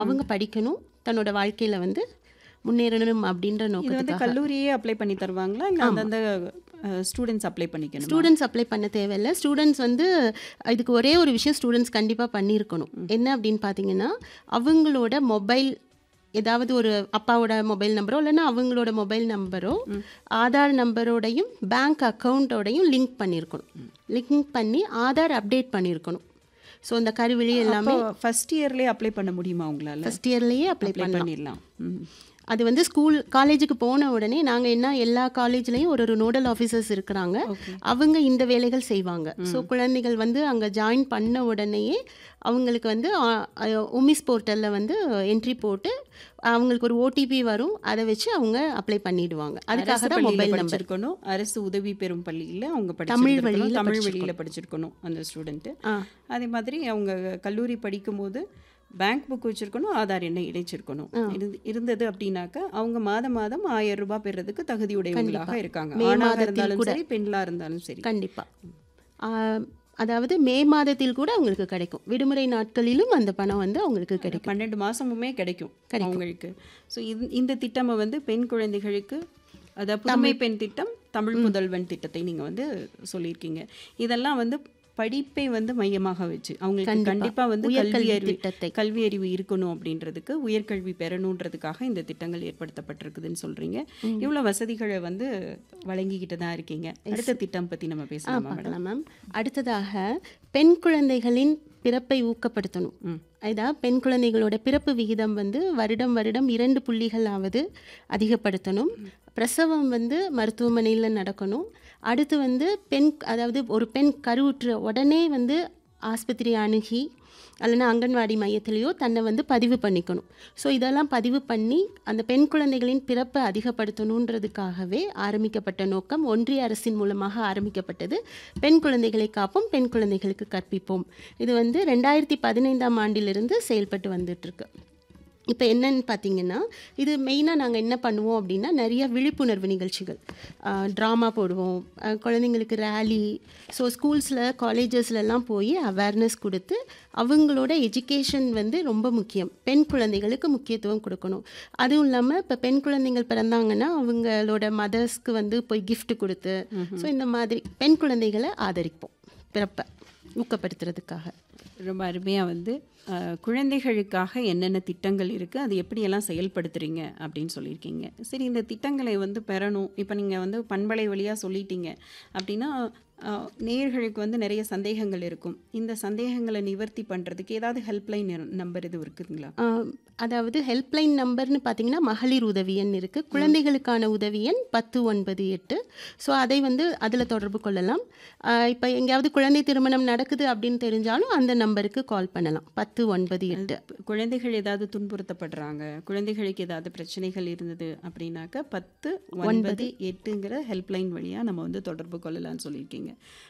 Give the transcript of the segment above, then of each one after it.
அவங்க படிக்கணும் தன்னோட வாழ்க்கையில வந்து முன்னேறணும் அப்படின்ற இது வந்து நோக்கத்துக்காக கல்லூரியே அப்ளை பண்ணி தருவாங்களா இல்லை அந்தந்த ஸ்டூடெண்ட்ஸ் அப்ளை பண்ணிக்கணும் ஸ்டூடெண்ட்ஸ் அப்ளை பண்ண தேவையில்லை ஸ்டூடெண்ட்ஸ் வந்து இதுக்கு ஒரே ஒரு விஷயம் ஸ்டூடெண்ட்ஸ் கண்டிப்பாக பண்ணியிருக்கணும் என்ன அப்படின்னு பார்த்தீங்கன்னா அவங்களோட மொபைல் ஏதாவது ஒரு அப்பாவோட மொபைல் நம்பரோ இல்லைன்னா அவங்களோட மொபைல் நம்பரோ ஆதார் நம்பரோடையும் பேங்க் அக்கௌண்ட்டோடையும் லிங்க் பண்ணியிருக்கணும் லிங்க் பண்ணி ஆதார் அப்டேட் பண்ணியிருக்கணும் ஸோ இந்த கருவிழி எல்லாமே அப்போ ஃபர்ஸ்ட் இயர்லேயே அப்ளை பண்ண முடியுமா உங்களால ஃபஸ்ட் இயர்லேயே அப்ளை அப்ளை பண்ணலாம் பண்ணிடலாம் ம். அது வந்து ஸ்கூல் காலேஜுக்கு போன உடனே நாங்கள் என்ன எல்லா காலேஜ்லேயும் ஒரு ஒரு நோடல் ஆஃபீஸர்ஸ் இருக்கிறாங்க அவங்க இந்த வேலைகள் செய்வாங்க ஸோ குழந்தைகள் வந்து அங்கே ஜாயின் பண்ண உடனேயே அவங்களுக்கு வந்து உமிஸ் போர்ட்டலில் வந்து என்ட்ரி போட்டு அவங்களுக்கு ஒரு ஓடிபி வரும் அதை வச்சு அவங்க அப்ளை பண்ணிடுவாங்க அதுக்காக அரசு தான் பள்ளியில மொபைல் நம்பர் படிச்சிருக்கணும் அரசு உதவி பெறும் பள்ளியில அவங்க தமிழ் படிச்சிருக்கணும் வழியில தமிழ் படிச்சிருக்கணும். வழியில படிச்சிருக்கணும் அந்த ஸ்டூடெண்ட் ஆ அதே மாதிரி அவங்க கல்லூரி படிக்கும்போது பேங்க் புக் வச்சிருக்கணும் ஆதார் எண்ணை இணைச்சிருக்கணும் இருந்து- இருந்தது அப்படின்னாக்கா அவங்க மாதம் மாதம் ஆயிரம் ரூபாய் பெறதுக்கு தகுதியுடையவங்களாக இருக்காங்க மே ஆணாக மாதத்தில் இருந்தாலும் கூட. சரி பெண்களா இருந்தாலும் சரி கண்டிப்பாக அதாவது மே மாதத்தில் கூட அவங்களுக்கு கிடைக்கும் விடுமுறை நாட்களிலும் அந்த பணம் வந்து அவங்களுக்கு கிடைக்கும் பன்னெண்டு மாசமுமே கிடைக்கும் அவங்களுக்கு ஸோ இந்த திட்டமை வந்து பெண் குழந்தைகளுக்கு அதாவது புதுமை பெண் திட்டம் தமிழ் புதல்வன் திட்டத்தை நீங்க வந்து சொல்லியிருக்கீங்க இதெல்லாம் வந்து படிப்பை வந்து மையமாக வச்சு அவங்களுக்கு கண்டிப்பா. கண்டிப்பா வந்து உயர்கல்வி கல்வி அறிவு திட்டத்தை. கல்வி அறிவு இருக்கணும் அப்படின்றதுக்கு உயர்கல்வி பெறணுன்றதுக்காக இந்த திட்டங்கள் ஏற்படுத்தப்பட்டிருக்குதுன்னு சொல்றீங்க இவ்வளவு வசதிகளை வந்து வழங்கிக்கிட்டு தான் இருக்கீங்க அடுத்த திட்டம் பத்தி நம்ம ஆ பேசலாமா மேடம் பார்க்கலாம் மேம் அடுத்ததாக பெண் குழந்தைகளின் பிறப்பை ஊக்கப்படுத்தணும் இதான் பெண் குழந்தைகளோட பிறப்பு விகிதம் வந்து வருடம் வருடம் இரண்டு புள்ளிகளாவது அதிகப்படுத்தணும் பிரசவம் வந்து மருத்துவமனையில் நடக்கணும் அடுத்து வந்து பெண் அதாவது ஒரு பெண் கருவுற்ற உடனே வந்து ஆஸ்பத்திரி அணுகி அல்லனா அங்கன்வாடி மையத்திலேயோ தன்னை வந்து பதிவு பண்ணிக்கணும் ஸோ இதெல்லாம் பதிவு பண்ணி அந்த பெண் குழந்தைகளின் பிறப்பை அதிகப்படுத்தணுன்றதுக்காகவே ஆரம்பிக்கப்பட்ட நோக்கம் ஒன்றிய அரசின் மூலமாக ஆரம்பிக்கப்பட்டது பெண் குழந்தைகளை காப்போம் பெண் குழந்தைகளுக்கு கற்பிப்போம் இது வந்து ரெண்டாயிரத்தி பதினைந்தாம் ஆண்டிலிருந்து செயல்பட்டு வந்துட்டுருக்கு இப்போ என்னன்னு பார்த்தீங்கன்னா இது மெயினாக நாங்கள் என்ன பண்ணுவோம் அப்படின்னா நிறைய விழிப்புணர்வு நிகழ்ச்சிகள் ட்ராமா போடுவோம் அஹ் குழந்தைங்களுக்கு ரேலி ஸோ ஸ்கூல்ஸில் காலேஜஸ்லலாம் போய் அவேர்னஸ் கொடுத்து அவங்களோட எஜுகேஷன் வந்து ரொம்ப முக்கியம் பெண் குழந்தைகளுக்கு முக்கியத்துவம் கொடுக்கணும் அதுவும் இல்லாமல் இப்போ பெண் குழந்தைகள் பிறந்தாங்கன்னா அவங்களோட மதர்ஸ்க்கு வந்து போய் gift கொடுத்து ஸோ இந்த மாதிரி பெண் குழந்தைகளை ஆதரிப்போம் பிறப்பை ஊக்கப்படுத்துறதுக்காக ரொம்ப அருமையாக வந்து அஹ், குழந்தைகளுக்காக என்னென்ன திட்டங்கள் இருக்குது அது எப்படியெல்லாம் செயல்படுத்துறீங்க அப்படின்னு சொல்லியிருக்கீங்க சரி இந்த திட்டங்களை வந்து பெறணும் இப்போ நீங்கள் வந்து பண்பலை வழியாக சொல்லிட்டீங்க அப்படின்னா அஹ், நேயர்களுக்கு வந்து நிறைய சந்தேகங்கள் இருக்கும் இந்த சந்தேகங்களை நிவர்த்தி பண்ணுறதுக்கு ஏதாவது ஹெல்ப்லைன் நம்பர் இது இருக்குதுங்களா ஆம், அதாவது ஹெல்ப்லைன் நம்பர்னு பார்த்தீங்கன்னா மகளிர் உதவி எண் இருக்குது குழந்தைகளுக்கான உதவி எண் பத்து ஒன்பது எட்டு ஸோ அதை வந்து அதில் தொடர்பு கொள்ளலாம் இப்போ எங்கேயாவது குழந்தை திருமணம் நடக்குது அப்படின்னு தெரிஞ்சாலும் அந்த நம்பருக்கு கால் பண்ணலாம் பத்து ஒன்பது எட்டு குழந்தைகள் ஏதாவது துன்புறுத்தப்படுறாங்க குழந்தைகளுக்கு ஏதாவது பிரச்சனைகள் இருந்தது அப்படின்னாக்கா பத்து ஒன்பது எட்டுங்கிற ஹெல்ப்லைன் வழியாக நம்ம வந்து தொடர்பு கொள்ளலாம்னு சொல்லியிருக்கீங்க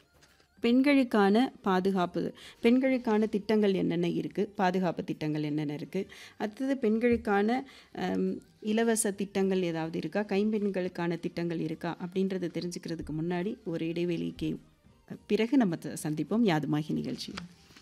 பெண்களுக்கான பாதுகாப்பு பெண்களுக்கான திட்டங்கள் என்னென்ன இருக்குது பாதுகாப்பு திட்டங்கள் என்னென்ன இருக்குது அடுத்தது பெண்களுக்கான ஹம், இலவச திட்டங்கள் ஏதாவது இருக்கா கைம்பெண்களுக்கான திட்டங்கள் இருக்கா அப்படின்றத தெரிஞ்சுக்கிறதுக்கு முன்னாடி ஒரு இடைவெளிக்கு பிறகு நம்ம த- சந்திப்போம் யாதுமாகி நிகழ்ச்சி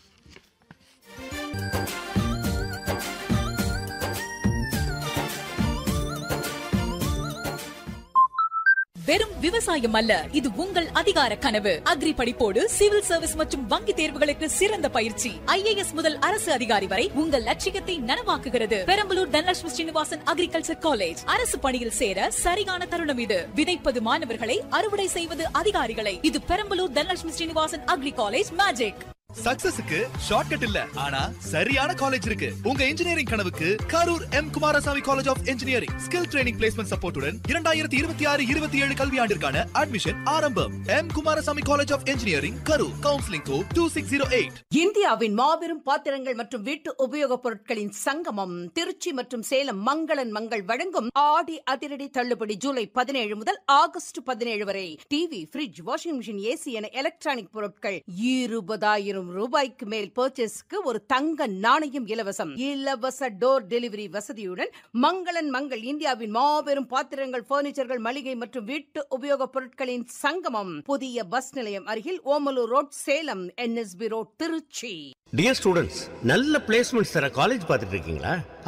வெறும் விவசாயம் அல்ல இது உங்கள் அதிகார கனவு அக்ரி படிப்போடு சிவில் சர்வீஸ் மற்றும் வங்கி தேர்வுகளுக்கு சிறந்த பயிற்சி ஐஏஎஸ் முதல் அரசு அதிகாரி வரை உங்கள் லட்சியத்தை நனவாக்குகிறது பெரம்பலூர் தனலட்சுமி ஸ்ரீனிவாசன் அக்ரிகல்ச்சர் காலேஜ் அரசு பணியில் சேர சரியான தருணம் இது விதைப்பது மாணவர்களை அறுவடை செய்வது அதிகாரிகளை இது Perambalur Dhanalakshmi Srinivasan agri college magic சக்சஸுக்கு ஷார்ட்கட் இல்ல ஆனா சரியான காலேஜ் இருக்கு உங்க இன்ஜினியரிங் கனவுக்கு Karur M Kumarasamy college of engineering skill training placement சப்போர்ட்டுடன் இரண்டாயிரத்தி இருபத்தி ஆறு இருபத்தி ஏழு கல்வியாண்டிற்கான அட்மிஷன் ஆரம்பம் M Kumarasamy college of engineering Karur counselling code two six zero eight இந்தியாவின் மாபெரும் பாத்திரங்கள் மற்றும் வீட்டு உபயோகப் பொருட்களின் சங்கமம் திருச்சி மற்றும் சேலம் மங்களன் மங்கள் வழங்கும் ஆடி அதிரடி தள்ளுபடி ஜூலை பதினேழு முதல் ஆகஸ்ட் பதினேழு வரை TV fridge washing machine AC என எலக்ட்ரானிக் பொருட்கள் இருபதாயிரம் ரூபாய்க்கு மேல் பர்ச்சேஸ்க்கு ஒரு தங்க நாணயம் இலவசம் இலவச டோர் டெலிவரி வசதியுடன் மங்களன் மங்கள் இந்தியாவின் மாபெரும் பாத்திரங்கள் பர்னிச்சர்கள் மளிகை மற்றும் வீட்டு உபயோகப் பொருட்களின் சங்கமம் புதிய பஸ் நிலையம் அருகில் Omalur road Salem NSB road Trichy dear students நல்ல பிளேஸ்மெண்ட்ஸ் தர காலேஜ் பார்த்துட்டு இருக்கீங்களா